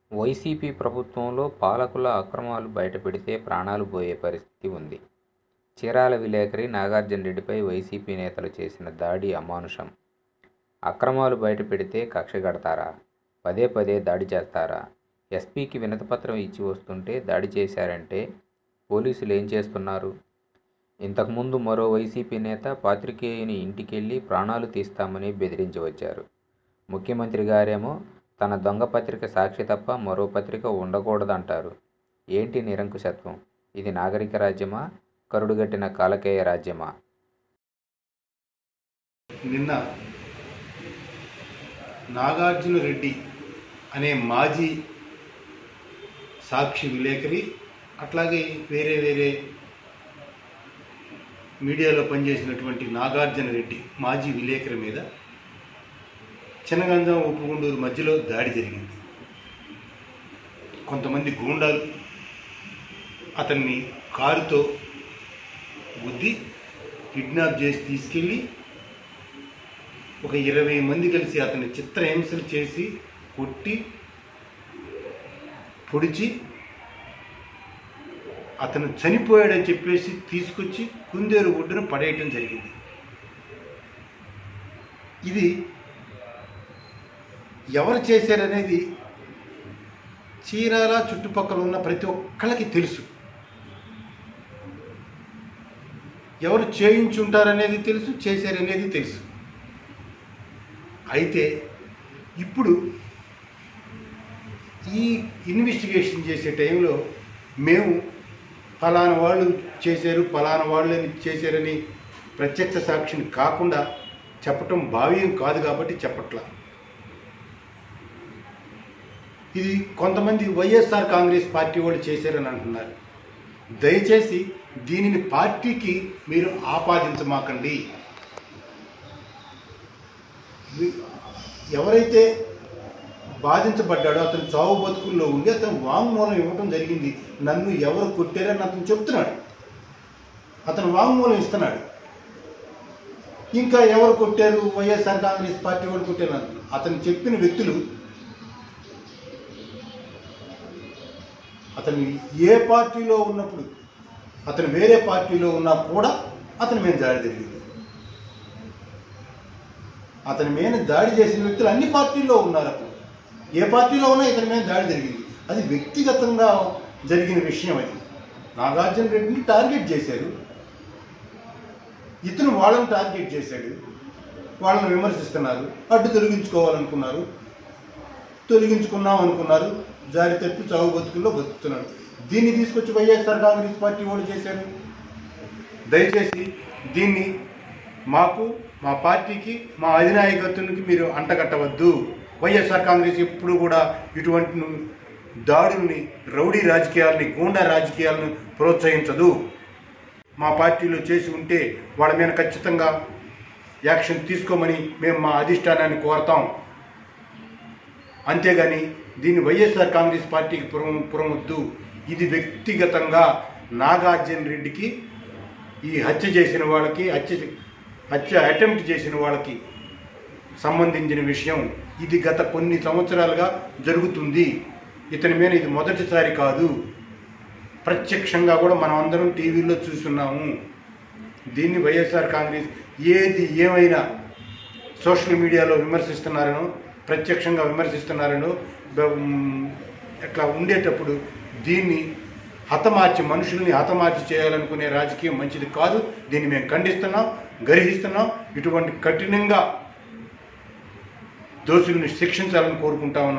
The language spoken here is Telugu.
వైసీపీ ప్రభుత్వంలో పాలకుల అక్రమాలు బయటపెడితే ప్రాణాలు పోయే పరిస్థితి ఉంది చీరాల విలేకరి నాగార్జున రెడ్డిపై వైసీపీ నేతలు చేసిన దాడి అమానుషం అక్రమాలు బయటపెడితే కక్ష కడతారా పదే పదే దాడి చేస్తారా ఎస్పీకి వినతిపత్రం ఇచ్చి వస్తుంటే దాడి చేశారంటే పోలీసులు ఏం చేస్తున్నారు ఇంతకుముందు మరో వైసీపీ నేత పాత్రికేయుని ఇంటికెళ్ళి ప్రాణాలు తీస్తామని బెదిరించి వచ్చారు ముఖ్యమంత్రి గారేమో తన దొంగ పత్రిక సాక్షి తప్ప మరో పత్రిక ఉండకూడదంటారు ఏంటి నిరంకుశత్వం ఇది నాగరిక రాజ్యమా కరుడుగట్టిన కాలకేయ రాజ్యమా నిన్న నాగార్జున రెడ్డి అనే మాజీ సాక్షి విలేకరి అట్లాగే వేరే వేరే మీడియాలో పనిచేసినటువంటి నాగార్జున రెడ్డి మాజీ విలేకరి మీద చిన్నగంజం ఉప్పుగుండూరు మధ్యలో దాడి జరిగింది కొంతమంది గూండాలు అతన్ని కారుతో గుద్ది కిడ్నాప్ చేసి తీసుకెళ్ళి ఒక ఇరవై మంది కలిసి అతన్ని చిత్రహింసలు చేసి కొట్టి పొడిచి అతను చనిపోయాడని చెప్పేసి తీసుకొచ్చి కుందేరు ఒడ్డున పడేయటం జరిగింది ఇది ఎవరు చేశారనేది చీరాల చుట్టుపక్కల ఉన్న ప్రతి ఒక్కళ్ళకి తెలుసు ఎవరు చేయించుంటారనేది తెలుసు చేశారనేది తెలుసు అయితే ఇప్పుడు ఈ ఇన్వెస్టిగేషన్ చేసే టైంలో మేము ఫలానా వాళ్ళు చేశారు ఫలానా వాళ్ళని చేశారని ప్రత్యక్ష సాక్షిని కాకుండా చెప్పటం భావ్యం కాదు కాబట్టి చెప్పట్లా ఇది కొంతమంది వైఎస్ఆర్ కాంగ్రెస్ పార్టీ వాళ్ళు చేశారని అంటున్నారు దయచేసి దీనిని పార్టీకి మీరు ఆపాదించమాకండి మీ- ఎవరైతే బాధించబడ్డాడో అతను చావు బతుకుల్లో ఉండి అతను వాంగ్మూలం ఇవ్వటం జరిగింది నన్ను ఎవరు కొట్టారని అతను చెప్తున్నాడు అతను వాంగ్మూలం ఇస్తున్నాడు ఇంకా ఎవరు కొట్టారు వైఎస్ఆర్ కాంగ్రెస్ పార్టీ వాళ్ళు కొట్టారు అంటున్నారు. అతను చెప్పిన వ్యక్తులు అతను ఏ పార్టీలో ఉన్నప్పుడు అతను వేరే పార్టీలో ఉన్నా కూడా అతని మీద దాడి జరిగింది అతని మీద దాడి చేసిన వ్యక్తులు అన్ని పార్టీల్లో ఉన్నారు అప్పుడు ఏ పార్టీలో ఉన్నా ఇతని మీద దాడి జరిగింది అది వ్యక్తిగతంగా జరిగిన విషయం అది నాగార్జున రెడ్డిని టార్గెట్ చేశారు ఇతను వాళ్ళని టార్గెట్ చేశాడు వాళ్ళని విమర్శిస్తున్నారు అడ్డు తొలగించుకోవాలనుకున్నారు తొలగించుకున్నాం అనుకున్నారు జారి తప్పి చావు బతుకుల్లో బతుకుతున్నారు దీన్ని తీసుకొచ్చి వైఎస్ఆర్ కాంగ్రెస్ పార్టీ వాళ్ళు చేశారు దయచేసి దీన్ని మాకు మా పార్టీకి మా అధినాయకత్వానికి మీరు అంటగట్టవద్దు వైఎస్ఆర్ కాంగ్రెస్ ఎప్పుడు కూడా ఇటువంటి ను- దాడుల్ని రౌడీ రాజకీయాలని గూండా రాజకీయాలను ప్రోత్సహించదు మా పార్టీలో చేసి ఉంటే వాళ్ళ మీద ఖచ్చితంగా యాక్షన్ తీసుకోమని మేము మా అధిష్టానాన్ని కోరతాం అంతేగాని దీన్ని వైఎస్ఆర్ కాంగ్రెస్ పార్టీకి పురం పురమొద్దు ఇది వ్యక్తిగతంగా నాగార్జున రెడ్డికి ఈ హత్య చేసిన వాళ్ళకి హత్య హత్య అటెంప్ట్ చేసిన వాళ్ళకి సంబంధించిన విషయం ఇది గత కొన్ని సంవత్సరాలుగా జరుగుతుంది ఇతని మీద ఇది మొదటిసారి కాదు ప్రత్యక్షంగా కూడా మనం అందరం టీవీలో చూస్తున్నాము దీన్ని వైఎస్ఆర్ కాంగ్రెస్ ఏది ఏమైనా సోషల్ మీడియాలో విమర్శిస్తున్నారనో ప్రత్యక్షంగా విమర్శిస్తున్నారనో బ- మ్, ఇట్లా ఉండేటప్పుడు దీన్ని హతమార్చి మనుషుల్ని హతమార్చి చేయాలనుకునే రాజకీయం మంచిది కాదు దీన్ని మేము ఖండిస్తున్నాం గర్హిస్తున్నాం ఇటువంటి కఠినంగా దోషుల్ని శిక్షించాలని కోరుకుంటా ఉన్నాం